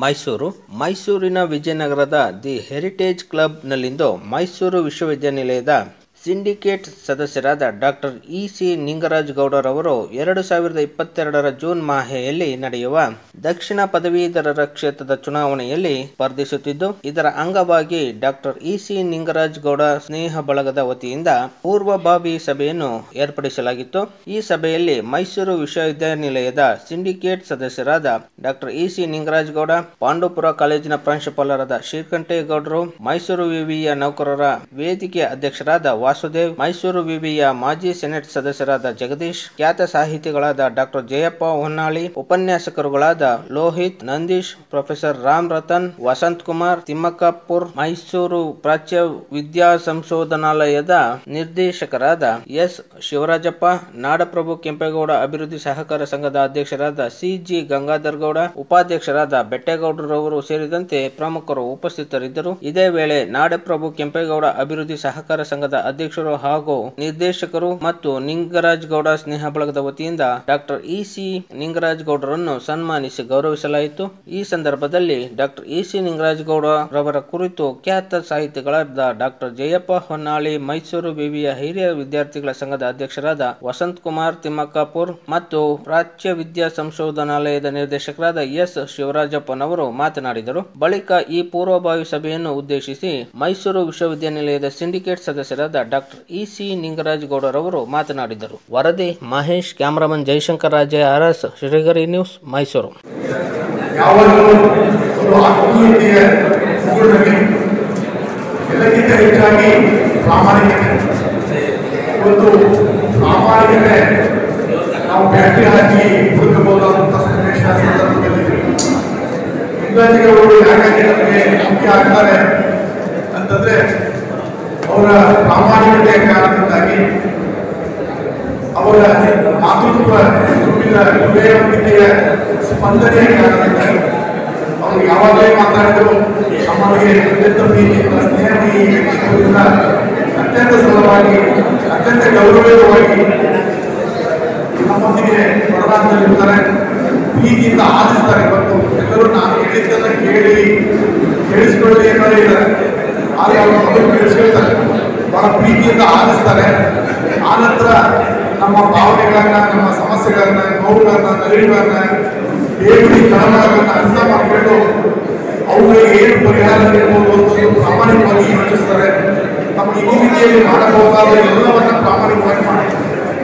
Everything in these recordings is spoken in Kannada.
ಮೈಸೂರು ಮೈಸೂರಿನ ವಿಜಯನಗರದ ದಿ ಹೆರಿಟೇಜ್ ಕ್ಲಬ್ನಲ್ಲಿಂದು ಮೈಸೂರು ವಿಶ್ವವಿದ್ಯಾನಿಲಯದ ಸಿಂಡಿಕೇಟ್ ಸದಸ್ಯರಾದ ಡಾಕ್ಟರ್ ಇ ಸಿ ನಿಂಗರಾಜ್ ಗೌಡರವರು ಎರಡು ಸಾವಿರದ ಇಪ್ಪತ್ತೆರಡರ ಜೂನ್ ಮಾಹೆಯಲ್ಲಿ ನಡೆಯುವ ದಕ್ಷಿಣ ಪದವೀಧರರ ಕ್ಷೇತ್ರದ ಚುನಾವಣೆಯಲ್ಲಿ ಸ್ಪರ್ಧಿಸುತ್ತಿದ್ದು ಇದರ ಅಂಗವಾಗಿ doctor E C Ningaraj Gowda ಸ್ನೇಹ ಬಳಗದ ವತಿಯಿಂದ ಪೂರ್ವಭಾವಿ ಸಭೆಯನ್ನು ಏರ್ಪಡಿಸಲಾಗಿತ್ತು ಈ ಸಭೆಯಲ್ಲಿ ಮೈಸೂರು ವಿಶ್ವವಿದ್ಯಾನಿಲಯದ ಸಿಂಡಿಕೇಟ್ ಸದಸ್ಯರಾದ doctor E C Ningaraj Gowda Pandavapura ಕಾಲೇಜಿನ ಪ್ರಾಂಶುಪಾಲರಾದ ಶ್ರೀಕಂಠೇಗೌಡರು ಮೈಸೂರು ವಿವಿಯ ನೌಕರರ ವೇದಿಕೆ ಅಧ್ಯಕ್ಷರಾದ ವಾಸುದೇವ್ ಮೈಸೂರು ವಿವಿಯ ಮಾಜಿ ಸೆನೆಟ್ ಸದಸ್ಯರಾದ ಜಗದೀಶ್ ಖ್ಯಾತ ಸಾಹಿತಿಗಳಾದ ಡಾಕ್ಟರ್ ಜಯಪ್ಪ ಹೊನ್ನಾಳಿ ಉಪನ್ಯಾಸಕರುಗಳಾದ ಲೋಹಿತ್ ನಂದೀಶ್ ಪ್ರೊಫೆಸರ್ ರಾಮ್ ರತನ್ ವಸಂತ್ ಕುಮಾರ್ ತಿಮ್ಮಕ್ಕಪುರ್ ಮೈಸೂರು ಪ್ರಾಚ್ಯ ವಿದ್ಯಾ ಸಂಶೋಧನಾಲಯದ ನಿರ್ದೇಶಕರಾದ ಎಸ್ ಶಿವರಾಜಪ್ಪ ನಾಡಪ್ರಭು ಕೆಂಪೇಗೌಡ ಅಭಿವೃದ್ಧಿ ಸಹಕಾರ ಸಂಘದ ಅಧ್ಯಕ್ಷರಾದ ಸಿ ಜಿ ಗಂಗಾಧರ್ ಗೌಡ ಉಪಾಧ್ಯಕ್ಷರಾದ ಬೆಟ್ಟೇಗೌಡರವರು ಸೇರಿದಂತೆ ಪ್ರಮುಖರು ಉಪಸ್ಥಿತರಿದ್ದರು ಇದೇ ವೇಳೆ ನಾಡಪ್ರಭು ಕೆಂಪೇಗೌಡ ಅಭಿವೃದ್ಧಿ ಸಹಕಾರ ಸಂಘದ ಅಧ್ಯಕ್ಷರು ಹಾಗೂ ನಿರ್ದೇಶಕರು ಮತ್ತು ನಿಂಗರಾಜ್ ಗೌಡ ಸ್ನೇಹ ಬಳಗದ ವತಿಯಿಂದ ಡಾಕ್ಟರ್ ಇ ಸಿ ನಿಂಗರಾಜ್ ಗೌಡರನ್ನು ಸನ್ಮಾನಿಸಿ ಗೌರವಿಸಲಾಯಿತು ಈ ಸಂದರ್ಭದಲ್ಲಿ doctor E C Ningaraj Gowda ರವರ ಕುರಿತು ಖ್ಯಾತ ಸಾಹಿತಿಗಳಾದ ಡಾಕ್ಟರ್ ಜಯಪ್ಪ ಹೊನ್ನಾಳಿ ಮೈಸೂರು ವಿವಿಯ ಹಿರಿಯ ವಿದ್ಯಾರ್ಥಿಗಳ ಸಂಘದ ಅಧ್ಯಕ್ಷರಾದ ವಸಂತ್ ಕುಮಾರ್ ತಿಮ್ಮಕ್ಕಾಪುರ್ ಮತ್ತು ಪ್ರಾಚ್ಯ ವಿದ್ಯಾ ಸಂಶೋಧನಾಲಯದ ನಿರ್ದೇಶಕರಾದ ಎಸ್ ಶಿವರಾಜಪ್ಪನವರು ಮಾತನಾಡಿದರು ಬಳಿಕ ಈ ಪೂರ್ವಭಾವಿ ಸಭೆಯನ್ನು ಉದ್ದೇಶಿಸಿ ಮೈಸೂರು ವಿಶ್ವವಿದ್ಯಾನಿಲಯದ ಸಿಂಡಿಕೇಟ್ ಸದಸ್ಯರಾದ ಡಾಕ್ಟರ್ ಇ ಸಿ ನಿಂಗರಾಜ್ ಗೌಡರವರು ಮಾತನಾಡಿದರು ವರದಿ ಮಹೇಶ್ ಕ್ಯಾಮರಾಮನ್ ಜಯಶಂಕರ್ ರಾಜೆ ಅರಸ್ ಶ್ರೀಗರಿ ನ್ಯೂಸ್ ಮೈಸೂರು ಯಾವಾಗಲೂ ಒಂದು ಆತ್ಮೀಯತೆಯ ಮುಗುಳ್ನಗೆ ಎಲ್ಲಕ್ಕಿಂತ ಹೆಚ್ಚಾಗಿ ಪ್ರಾಮಾಣಿಕತೆ ಇವತ್ತು ಪ್ರಾಮಾಣಿಕತೆ ನಾವು ಬ್ಯಾಟ್ರಿ ಹಾಕಿ ಹುಡುಕಬಹುದಾದಂಥ ಸನ್ನಿವೇಶ ಸಂದರ್ಭದಲ್ಲಿ ಇಂಗ್ರಾಜಿಗಳು ಯಾಕಾಗಿ ನಮಗೆ ಮುಖ್ಯ ಆಗ್ತಾರೆ ಅಂತಂದ್ರೆ ಅವರ ಪ್ರಾಮಾಣಿಕತೆಯ ಕಾರಣದಿಂದಾಗಿ ಅವರ ಮಾತೃತ್ವ ತುಂಬಿದ ಹೃದಯವಂತಿಕೆಯ ಸ್ಪಂದನೆಯ ಕಾರಣದಿಂದಾಗಿ ಅವರು ಯಾವಾಗಲೇ ಮಾತಾಡಿದ್ರು ನಮಗೆ ಅತ್ಯಂತ ಪ್ರೀತಿಯಿಂದ ಸ್ನೇಹದಿಂದ ಅತ್ಯಂತ ಸರಳವಾಗಿ ಅತ್ಯಂತ ಗೌರವಯುತವಾಗಿ ನಮ್ಮೊಂದಿಗೆ ಹೊರನಾಡಿರ್ತಾರೆ ಪ್ರೀತಿಯಿಂದ ಆಲಿಸ್ತಾರೆ ಮತ್ತು ಎಲ್ಲರೂ ನಾನು ಹೇಳಿದ್ದನ್ನ ಕೇಳಿ ಕೇಳಿಸ್ಕೊಳ್ಳಿ ಅನ್ನೋ ಇದ್ದಾರೆ ಆದರೆ ಅವರು ಮೊದಲು ಕೇಳಿಸ್ಕೊಳ್ತಾರೆ ಬಹಳ ಪ್ರೀತಿಯಿಂದ ಆಲಿಸ್ತಾರೆ ಆನಂತರ ನಮ್ಮ ಭಾವನೆಗಳನ್ನ ನಮ್ಮ ಸಮಸ್ಯೆಗಳನ್ನ ನೋವುಗಳನ್ನ ನಲಿವುಗಳನ್ನ ಬೇಗುಡಿ ಕಳಮಳಗಳನ್ನ ಅರ್ಥ ಮಾಡಿಕೊಂಡು ಅವುಗಳಿಗೆ ಏನು ಪರಿಹಾರ ನೀಡಬಹುದು ಅಂತ ಪ್ರಾಮಾಣಿಕವಾಗಿ ಯೋಚಿಸ್ತಾರೆ ನಮ್ಮ ಈ ರೀತಿಯಲ್ಲಿ ಮಾಡಬಹುದಾದ ಎಲ್ಲವನ್ನ ಪ್ರಾಮಾಣಿಕವಾಗಿ ಮಾಡ್ತಾರೆ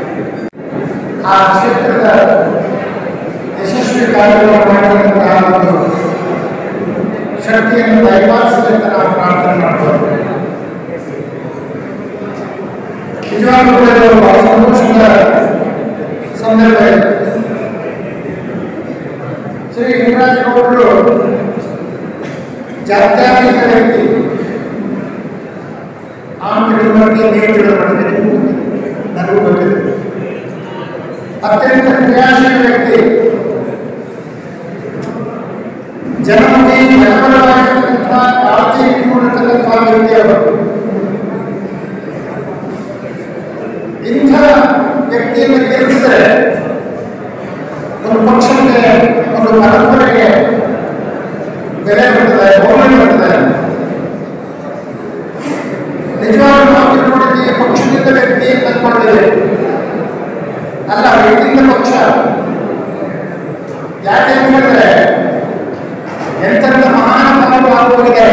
ಆ ಕ್ಷೇತ್ರದ ಯಶಸ್ವಿ ಕಾರ್ಯವನ್ನು ಮಾಡುವಂತಹ ಒಂದು ಶಕ್ತಿಯನ್ನು ದಯಪಾಲಿಸಲಿ ಅಂತ ನಾವು ಪ್ರಾರ್ಥನೆ ಮಾಡ್ತೇವೆ ನಿಜವಾಗ್ಲೂ ಕೂಡ ಇದು ಬಹಳ ಸಂತೋಷದ ಸಂದರ್ಭ ಇದೆ ಶ್ರೀ ಲಿಂಗರಾಜ ಗೌಡರು ಜಾತ್ಯಾತೀತ ವ್ಯಕ್ತಿ ಆ ತಿಳುವಳಿಕೆ ನೀವು ತಿಳುವಳಿಕೆ ನನಗೂ ಗೊತ್ತಿದೆ ಅತ್ಯಂತ ಕ್ರಿಯಾಶೀಲ ವ್ಯಕ್ತಿ ಜನರಿಗೆ ಜನಪರವಾಗಿರ್ತಕ್ಕಂಥ ಕಾಳಜಿ ಇಟ್ಟುಕೊಂಡಿರ್ತಕ್ಕಂಥ ವ್ಯಕ್ತಿ ಅವರು ಇಂಥ ವ್ಯಕ್ತಿಯನ್ನು ಗೆಲ್ಲಿಸಿದರೆ ಒಂದು ಪಕ್ಷಕ್ಕೆ ಒಂದು ಪರಂಪರೆಗೆ ಬೆಲೆ ಬರ್ತದೆ ಮೌಲ್ಯ ಬರ್ತದೆ ನಿಜವಾಗ್ಲೂ ನಾವು ತಿಳ್ಕೊಂಡಿದ್ದೀವಿ ಪಕ್ಷದಿಂದ ವ್ಯಕ್ತಿ ಅಂತ ಅಂದ್ಕೊಂಡಿದ್ದೇವೆ ಅಲ್ಲ ವ್ಯಕ್ತಿಯಿಂದ ಪಕ್ಷ ಯಾಕೆ ಅಂತ ಹೇಳಿದ್ರೆ ಎಂತೆಂಥ ಮಹಾನ್ ಮಹಾನುಭಾವರಿಗೆ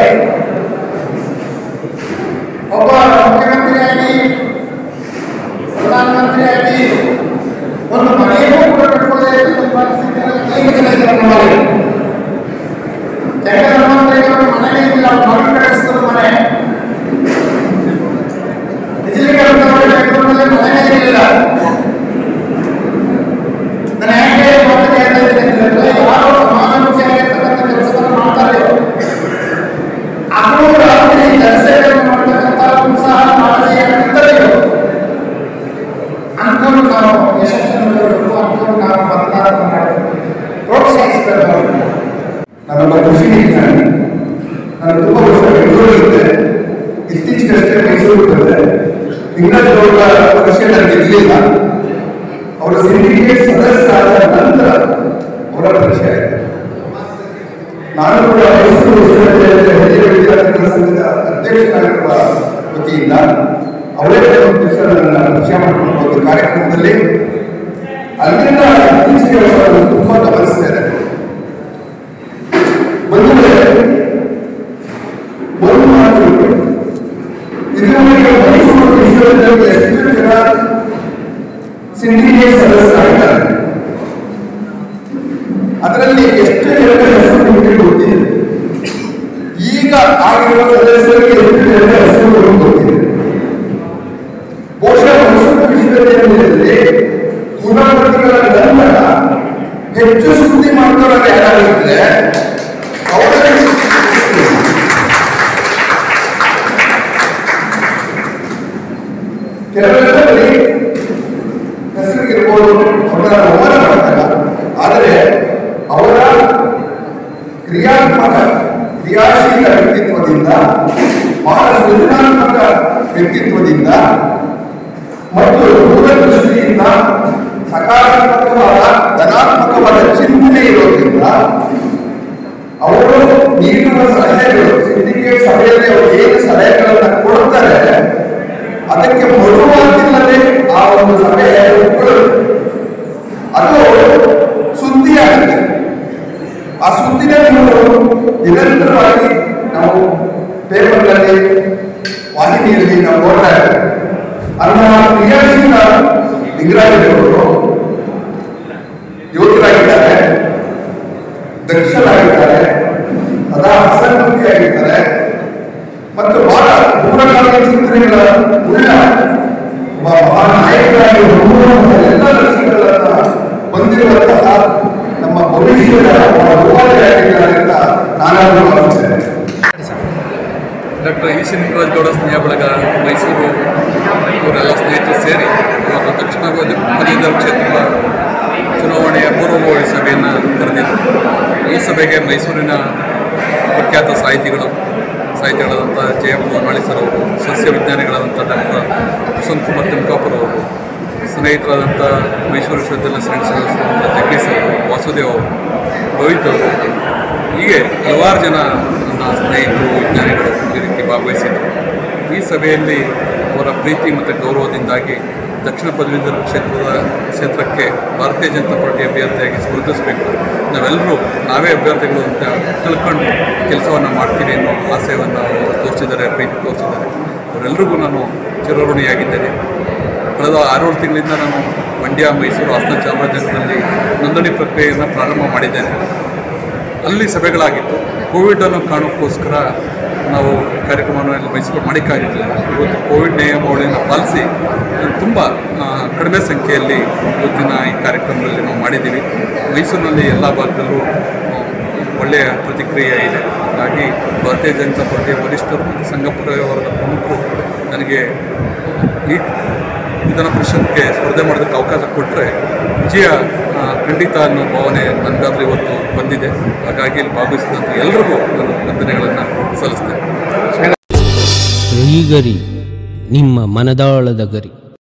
ಒಬ್ಬ ಮುಖ್ಯಮಂತ್ರಿಯಾಗಿ ಪ್ರಧಾನಮಂತ್ರಿಯಾಗಿ ಒಂದು ಮನೆಯೂ ಕೂಡ ಕಟ್ಕೊಳ್ಳದೆ ಇರತಕ್ಕಂಥ ಪರಿಸ್ಥಿತಿಯಲ್ಲಿ ಅನೇಕ ಜನ ಇದ್ದಾರೆ ನಮ್ಮಲ್ಲಿ ಜಗನ್ಮಂತ್ರಿಗಳು ಮನೆಗೆ ಇಲ್ಲ ಅವ್ರ ಮಗನ ಕಳಿಸಿದ್ರು ಮನೆ ನಿಜಲಿಗೆ ಮನೆಗೆ ಇರಲಿಲ್ಲ ನಾನು ಯಾಕೆ ಮತ್ತೆ ಹೇಳ್ತಾ ಇದ್ದೀನಿ ಅಂತಂದ್ರೆ ಯಾರೋ ಸಮಾಜಮುಖಿಯಾಗಿರ್ತಕ್ಕಂಥ ಕೆಲಸವನ್ನು ಮಾಡ್ತಾರೆ ಅವರು ರಾತ್ರಿ ಜನಸೇವೆಯನ್ನು ಮಾಡ್ತಕ್ಕಂಥ ಉತ್ಸಾಹ ಕಾಳಜಿಯನ್ನು ಅಂಥವ್ರು ನಾವು ಯಶಸ್ಸನ್ನು ನೋಡಬೇಕು ಅಂಥವ್ರು ನಾವು ಮತದಾನ ಮಾಡಬೇಕು ಪ್ರೋತ್ಸಾಹಿಸಬೇಕು ಅವ್ರನ್ನ. ನಾನೊಬ್ಬ ಕೃಷಿ ವಿಜ್ಞಾನಿ ನಾನು ತುಂಬ ವರ್ಷ ಬೆಂಗಳೂರಿದ್ದೆ ಇತ್ತೀಚೆಗಷ್ಟೇ ಮೈಸೂರು ಬಂದೆ ಇಂಗ್ಲೆಂಡ್ ಅವರ ಪರಿಚಯ ನನಗೆ ಇರಲಿಲ್ಲ ಅವರ ಸಿಂಡಿಕೇಟ್ ಸದಸ್ಯರಾದ ನಂತರ ಅವರ ಪರಿಚಯ ಆಯಿತು ನಾನು ಅಲ್ಲಿಂದ ಇತ್ತೀಚೆಗೆ ಅವರು ತುಂಬಾ ಗಮನಿಸ್ತಾರೆ ಬಂದರೆ ಒಂದು ಮಾತು ಇದುವರೆಗೆ ಮೈಸೂರು ವಿಶ್ವವಿದ್ಯಾಲಯದ ಎಷ್ಟು ಜನ ಸಿಂಡಿಕೇಟ್ ಸದಸ್ಯರಾಗಿದ್ದಾರೆ ಅದರಲ್ಲಿ ಎಷ್ಟು ಜನರ ಹೆಸರು ನಿಮಗೆ ಗೊತ್ತಿದೆ ಈಗ ಆಗಿರುವ ಸದಸ್ಯರಿಗೆ ಎಷ್ಟು ಜನರ ಹೆಸರುಗಳು ಗೊತ್ತಿದೆ ಬಹುಶಃ ಮೈಸೂರು ವಿಶ್ವವಿದ್ಯಾಲಯದಲ್ಲಿ ಕುಲಪತಿಗಳ ನಂತರ ಹೆಚ್ಚು ಸುದ್ದಿ ಮಾಡ್ಕೊಳ್ಳೋದು ಯಾರಾಗಿದ್ರೆ ಅವರಲ್ಲಿ ಕೆಲವೆಲ್ಲ ಬರೀ ಹೆಸರಿಗಿರ್ಬೋದು ಅವರ ಅವರ ಮಾಡ್ತಾರ ಆದರೆ ಅವರ ಕ್ರಿಯಾತ್ಮಕ ಕ್ರಿಯಾಶೀಲ ವ್ಯಕ್ತಿತ್ವದಿಂದ ಬಹಳ ಸೃಜನಾತ್ಮಕ ವ್ಯಕ್ತಿತ್ವದಿಂದ ಮತ್ತು ದೂರದೃಷ್ಟಿಯಿಂದ ಸಕಾರಾತ್ಮಕವಾದ ಧನಾತ್ಮಕವಾದ ಚಿಂತನೆ ಇರೋದ್ರಿಂದ ಅವರು ನೀಡುವ ಸಲಹೆಗಳು ಸಿಂಡಿಕೇಟ್ ಸಭೆಯಲ್ಲಿ ಅವರು ಏನು ಸಲಹೆಗಳನ್ನ ಕೊಡ್ತಾರೆ ಅದಕ್ಕೆ ಮರುವಾಗಿಲ್ಲದೆ ಆ ಒಂದು ಸಭೆ ಒಪ್ಕೊಳ್ಳೋದು. ಅದು ಸುದ್ದಿಯಾಗುತ್ತೆ ಆ ಸುದ್ದಿನ ನೀವು ನಿರಂತರವಾಗಿ ನಾವು ಪೇಪರ್ನಲ್ಲಿ ವಾಹಿನಿಯಲ್ಲಿ ನಾವು ನೋಡ್ತಾ ಇದ್ದೇವೆ ಅನ್ನ ಕ್ರಿಯಾಶೀಲ ಲಿಂಗರಾಜರು ಯೋಧರಾಗಿದ್ದಾರೆ ದಕ್ಷರಾಗಿದ್ದಾರೆ ಸದಾ ಹಸನ್ಮುಖಿಯಾಗಿರ್ತಾರೆ ಮತ್ತು ಬಹಳ ದೂರಗಾಮಿ ಚಿಂತನೆಗಳ ಉಳ್ಳ ಒಬ್ಬ ಮಹಾನ್ ನಾಯಕರಾಗಿ ಹೊರಹೊಮ್ಮುವಂತಹ ಎಲ್ಲ ಲಕ್ಷಣಗಳನ್ನ ಹೊಂದಿರುವಂತಹ ನಮ್ಮ ಭವಿಷ್ಯದ ಒಬ್ಬ ಹೋರಾಟಗಾರರಾಗಿದ್ದಾರೆ ಅಂತ ನಾನಾದ್ರೂ ಭಾವಿಸ್ತೇನೆ doctor E C Ningaraj Gowda ಸ್ನೇಹ ಬಳಗ ಮೈಸೂರು ಇವರೆಲ್ಲ ಸ್ನೇಹಿತರು ಸೇರಿ ಇವತ್ತು ದಕ್ಷಿಣ ಪದವೀಧರ ಕ್ಷೇತ್ರದ ಚುನಾವಣೆಯ ಪೂರ್ವಭಾವಿ ಸಭೆಯನ್ನು ಕರೆದಿದ್ದರು ಈ ಸಭೆಗೆ ಮೈಸೂರಿನ ಪ್ರಖ್ಯಾತ ಸಾಹಿತಿಗಳು ಸಾಹಿತಿಗಳಾದಂಥ ಜೆ ಎಂ ಹೊನ್ನಾಳಿ ಸರ್ ಅವರು ಸಸ್ಯ ವಿಜ್ಞಾನಿಗಳಾದಂಥ ಡಾಕ್ಟರ್ ವಸಂತ್ ಕುಮಾರ್ ತಿಮ್ಕಾಪುರ್ ಅವರು ಸ್ನೇಹಿತರಾದಂಥ ಮೈಸೂರು ವಿಶ್ವವಿದ್ಯಾಲಯ ಸೈನ್ಸ್ ಸದಸ್ಯರಾದಂಥ ಜಗದೀಶ್ ಅವರು ವಾಸುದೇವ್ ಅವರು ರೋಹಿತ್ ಅವರು ಹೀಗೆ ಹಲವಾರು ಜನ ನನ್ನ ಸ್ನೇಹಿತರು ವಿಜ್ಞಾನಿಗಳು ಈ ರೀತಿ ಭಾಗವಹಿಸಿದರು ಈ ಸಭೆಯಲ್ಲಿ ಅವರ ಪ್ರೀತಿ ಮತ್ತು ಗೌರವದಿಂದಾಗಿ ದಕ್ಷಿಣ ಪದವೀಧರ ಕ್ಷೇತ್ರದ ಕ್ಷೇತ್ರಕ್ಕೆ ಭಾರತೀಯ ಜನತಾ ಪಾರ್ಟಿ ಅಭ್ಯರ್ಥಿಯಾಗಿ ಸ್ಪರ್ಧಿಸಬೇಕು ನಾವೆಲ್ಲರೂ ನಾವೇ ಅಭ್ಯರ್ಥಿಗಳು ಅಂತ ತಿಳ್ಕೊಂಡು ಕೆಲಸವನ್ನು ಮಾಡ್ತೀನಿ ಅನ್ನೋ ಆಸೆಯನ್ನು ಅವರು ತೋರಿಸಿದ್ದಾರೆ ಪ್ರೀತಿ ತೋರಿಸಿದ್ದಾರೆ ಅವರೆಲ್ಲರಿಗೂ ನಾನು ಚಿರಋಣಿಯಾಗಿದ್ದೇನೆ ಕಳೆದ ಆರೇಳು ತಿಂಗಳಿಂದ ನಾನು ಮಂಡ್ಯ ಮೈಸೂರು ಹಾಸನ ಚಾಮರಾಜನಗರದಲ್ಲಿ ನೋಂದಣಿ ಪ್ರಕ್ರಿಯೆಯನ್ನು ಪ್ರಾರಂಭ ಮಾಡಿದ್ದೇನೆ ಅಲ್ಲಿ ಸಭೆಗಳಾಗಿತ್ತು ಕೋವಿಡನ್ನು ಕಾಣೋಕ್ಕೋಸ್ಕರ ನಾವು ಕಾರ್ಯಕ್ರಮವನ್ನು ಮೈಸೂರು ಮಾಡಿಕ್ಕಾಗಿರಲಿಲ್ಲ ಇವತ್ತು ಕೋವಿಡ್ ನಿಯಮಾವಳಿಯನ್ನು ಪಾಲಿಸಿ ತುಂಬ ಆ, ಕಡಿಮೆ ಸಂಖ್ಯೆಯಲ್ಲಿ ಇವತ್ತಿನ ಈ ಕಾರ್ಯಕ್ರಮದಲ್ಲಿ ನಾವು ಮಾಡಿದ್ದೀವಿ ಮೈಸೂರಿನಲ್ಲಿ ಎಲ್ಲ ಭಾಗದಲ್ಲೂ ಆ, ಒಳ್ಳೆಯ ಪ್ರತಿಕ್ರಿಯೆ ಇದೆ ಹಾಗಾಗಿ ಭಾರತೀಯ ಜನತಾ ಪಾರ್ಟಿಯ ವರಿಷ್ಠರು ಮತ್ತು ಸಂಘ ಪರಿವಾರದ ಪ್ರಮುಖರು ನನಗೆ ಈ ವಿಧಾನ ಪರಿಷತ್ಗೆ ಸ್ಪರ್ಧೆ ಮಾಡೋದಕ್ಕೆ ಅವಕಾಶ ಕೊಟ್ಟರೆ ವಿಜಯ ಆ, ಖಂಡಿತ ಅನ್ನೋ ಭಾವನೆ ನನಗಾದ್ರೆ ಇವತ್ತು ಬಂದಿದೆ ಹಾಗಾಗಿ ಇಲ್ಲಿ ಭಾಗವಹಿಸಿದಂಥ ಎಲ್ರಿಗೂ ನಾನು ವಂದನೆಗಳನ್ನು ಸಲ್ಲಿಸ್ತೇನೆ ಗರಿ ನಿಮ್ಮ ಮನದಾಳದ ಗರಿ